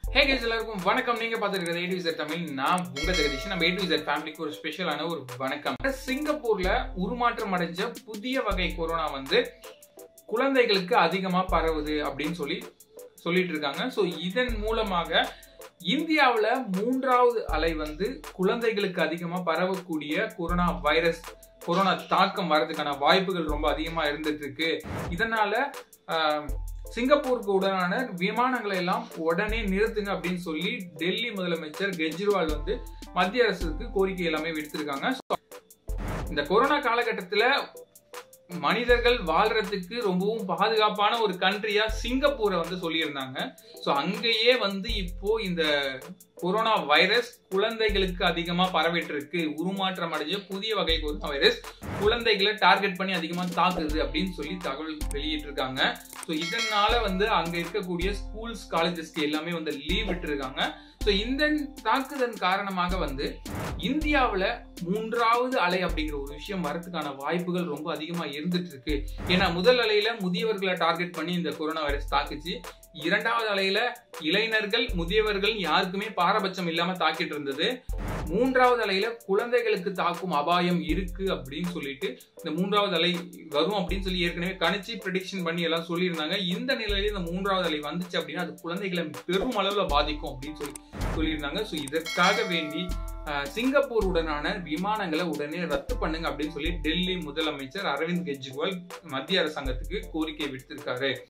ஹே case எல்லாருக்கும் வணக்கம் நீங்க பார்த்துருக்கிறது ஏ டு Z தமிழ் நான் உங்க ஜெகதீஷ் நம்ம ஏ டு Z ஃபேமிலிக்கு ஒரு ஸ்பெஷலான ஒரு வணக்கம் சிங்கப்பூர்ல உருமாற்றம் அடைஞ்ச புதிய வகை கொரோனா வந்து குழந்தைகளுக்கு அதிகமா பரவுது அப்படின்னு சொல்லி சொல்லிட்டு இருக்காங்க ஸோ இதன் மூலமாக இந்தியாவுல மூன்றாவது அலை வந்து குழந்தைகளுக்கு அதிகமா பரவக்கூடிய கொரோனா வைரஸ் கொரோனா தாக்கம் வர்றதுக்கான வாய்ப்புகள் ரொம்ப அதிகமா இருந்துட்டு இருக்கு இதனால ஆஹ், சிங்கப்பூருக்கு உடனான விமானங்களை எல்லாம் உடனே நிறுத்துங்க அப்படின்னு சொல்லி டெல்லி முதலமைச்சர் கெஜ்ரிவால் வந்து மத்திய அரசுக்கு கோரிக்கை எல்லாமே விடுத்திருக்காங்க So, இந்த கொரோனா காலகட்டத்துல மனிதர்கள் வாழ்றதுக்கு ரொம்பவும் பாதுகாப்பான ஒரு கண்ட்ரியா சிங்கப்பூரை வந்து சொல்லியிருந்தாங்க ஸோ அங்கேயே வந்து இப்போ இந்த கொரோனா வைரஸ் குழந்தைகளுக்கு அதிகமா பரவிட்டு இருக்கு உருமாற்றம் அடைஞ்ச புதிய வகை கொரோனா வைரஸ் குழந்தைகளை டார்கெட் பண்ணி அதிகமா தாக்குது அப்படின்னு சொல்லி தகவல் வெளியிட்டிருக்காங்க ஸோ இதனால வந்து அங்க இருக்கக்கூடிய ஸ்கூல்ஸ் காலேஜஸ்க்கு எல்லாமே வந்து லீவ் விட்டுருக்காங்க ஸோ இந்த தாக்குதல் காரணமாக வந்து இந்தியாவுல மூன்றாவது அலை அப்படிங்கிற ஒரு விஷயம் வரதுக்கான வாய்ப்புகள் ரொம்ப அதிகமா இருந்துட்டு இருக்கு ஏன்னா முதல் அலையில முதியவர்களை டார்கெட் பண்ணி இந்த கொரோனா வைரஸ் தாக்குச்சு இரண்டாவது அலையில இளைஞர்கள் முதியவர்கள் யாருக்குமே பாரபட்சம் இல்லாம தாக்கிட்டு இருந்தது மூன்றாவது அலையில குழந்தைகளுக்கு தாக்கும் அபாயம் இருக்கு அப்படின்னு சொல்லிட்டு இந்த மூன்றாவது அலை வரும் அப்படின்னு சொல்லி ஏற்கனவே கணிச்சு ப்ரெடிக்ஷன் பண்ணி எல்லாம் சொல்லியிருந்தாங்க இந்த நிலையில இந்த மூன்றாவது அலை வந்துச்சு அப்படின்னா அது குழந்தைகளை பெரும் அளவுல பாதிக்கும் அப்படின்னு சொல்லி சொல்லியிருந்தாங்க ஸோ இதற்காக வேண்டி அஹ், சிங்கப்பூர் உடனான விமானங்களை உடனே ரத்து பண்ணுங்க அப்படின்னு சொல்லி டெல்லி முதலமைச்சர் அரவிந்த் கெஜ்ரிவால் மத்திய அரசாங்கத்துக்கு கோரிக்கை விடுத்திருக்காரு